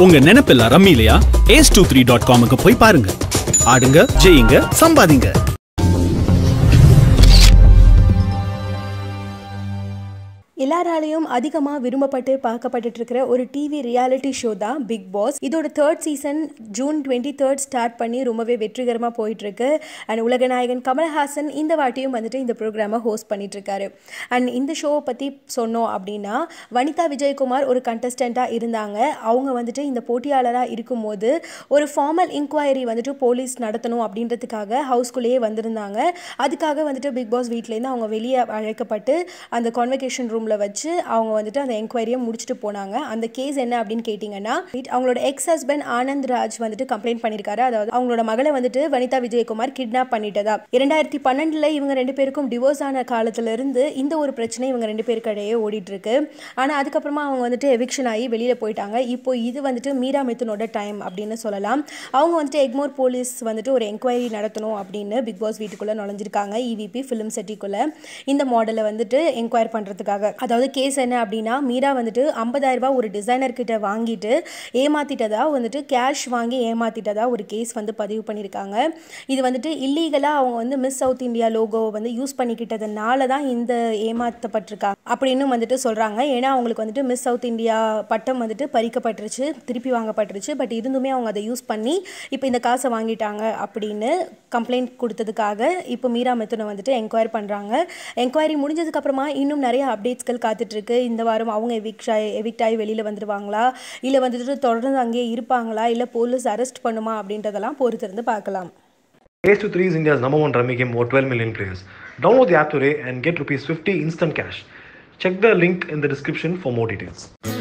உங்க நினைப்பெல்லாம் ரம்மிலையா ஏஸ் டூ த்ரீ டாட் காமுக்கு போய் பாருங்க ஆடுங்க ஜெயிங்க சம்பாதிங்க எல்லாராலையும் அதிகமாக விரும்பப்பட்டு பார்க்கப்பட்டுட்டு இருக்கிற ஒரு டிவி ரியாலிட்டி ஷோ தான் பிக் பாஸ் இதோட third season June twenty third start பண்ணி ரொம்பவே வெற்றிகரமாக போயிட்டு இருக்கு அண்ட் உலகநாயகன் கமல்ஹாசன் இந்த வாட்டியும் வந்துட்டு இந்த ப்ரோக்ராமை ஹோஸ்ட் பண்ணிட்டு இருக்காரு அண்ட் இந்த ஷோவை பற்றி சொன்னோம் அப்படின்னா வனிதா விஜயகுமார் ஒரு கண்டஸ்டண்ட்டாக இருந்தாங்க அவங்க வந்துட்டு இந்த போட்டியாளராக இருக்கும்போது ஒரு ஃபார்மல் இன்கொயரி வந்துட்டு போலீஸ் நடத்தணும் அப்படின்றதுக்காக ஹவுஸ்குள்ளேயே வந்திருந்தாங்க அதுக்காக வந்துட்டு பிக் பாஸ் வீட்லேருந்து அவங்க வெளியே அழைக்கப்பட்டு அந்த கான்வெகேஷன் ரூமில் வச்சு அவங்க வந்துட்டு அந்த என்கொயரியை முடிச்சுட்டு போனாங்க அந்த கேஸ் என்ன அப்படின்னு கேட்டிங்கன்னா அவங்களோட எக்ஸ் ஹஸ்பண்ட் ஆனந்த் ராஜ் வந்துட்டு கம்ப்ளைண்ட் பண்ணியிருக்காரு அதாவது அவங்களோட மகளை வந்துட்டு வனிதா விஜயகுமார் கிட்னாப் பண்ணிட்டதா இரண்டாயிரத்தி பன்னெண்டில் இவங்க ரெண்டு பேருக்கும் டிவோர்ஸ் ஆன காலத்துல இருந்து இந்த ஒரு பிரச்சனை இவங்க ரெண்டு பேருக்கு இடையே ஓடிட்டு இருக்கு ஆனால் அதுக்கப்புறமா அவங்க வந்துட்டு எவிக்ஷன் ஆகி வெளியில் போயிட்டாங்க இப்போ இது வந்துட்டு மீரா மிதுனோட டைம் அப்படின்னு சொல்லலாம் அவங்க வந்துட்டு எக்மோர் போலீஸ் வந்துட்டு ஒரு என்கொயரி நடத்தணும் அப்படின்னு பிக் பாஸ் வீட்டுக்குள்ளே நுழைஞ்சிருக்காங்க இவிபி ஃபிலிம் செட்டிக்குள்ளே இந்த மாடலை வந்துட்டு என்கொயர் பண்ணுறதுக்காக அதாவது கேஸ் என்ன அப்படின்னா மீரா வந்துட்டு 50000 ரூபாய் ஒரு டிசைனர் கிட்ட வாங்கிட்டு ஏமாத்திட்டதா வந்துட்டு கேஷ் வாங்கி ஏமாத்திட்டதா ஒரு கேஸ் வந்து பதிவு பண்ணியிருக்காங்க இது வந்துட்டு இல்லீகலாக அவங்க வந்து மிஸ் சவுத் இந்தியா லோகோவை வந்து யூஸ் பண்ணிக்கிட்டதுனால தான் இந்த ஏமாத்தப்பட்டிருக்கா அப்படின்னு வந்துட்டு சொல்கிறாங்க ஏன்னா அவங்களுக்கு வந்துட்டு மிஸ் சவுத் இந்தியா பட்டம் வந்துட்டு பறிக்கப்பட்டுருச்சு திருப்பி வாங்கப்பட்டுருச்சு பட் இருந்துமே அவங்க அதை யூஸ் பண்ணி இப்போ இந்த காசை வாங்கிட்டாங்க அப்படின்னு கம்ப்ளைண்ட் கொடுத்ததுக்காக இப்போ மீரா மிதுனை வந்துட்டு என்கொயர் பண்ணுறாங்க என்கொயரி முடிஞ்சதுக்கப்புறமா இன்னும் நிறைய அப்டேட்ஸ்கள் காத்துட்ருக்கு இந்த வாரம் அவங்க எவிக்ட் ஆகி எவிக்ட் ஆகி வெளியில் வந்துடுவாங்களா இல்லை வந்துட்டு தொடர்ந்து அங்கேயே இருப்பாங்களா இல்லை போலீஸ் அரெஸ்ட் பண்ணுமா அப்படின்றதெல்லாம் பொறுத்திருந்து பார்க்கலாம் Ace to 3 is India's number one rummy game over 12 million players. Download the app today and get rupees 50 instant cash. Check the link in the description for more details.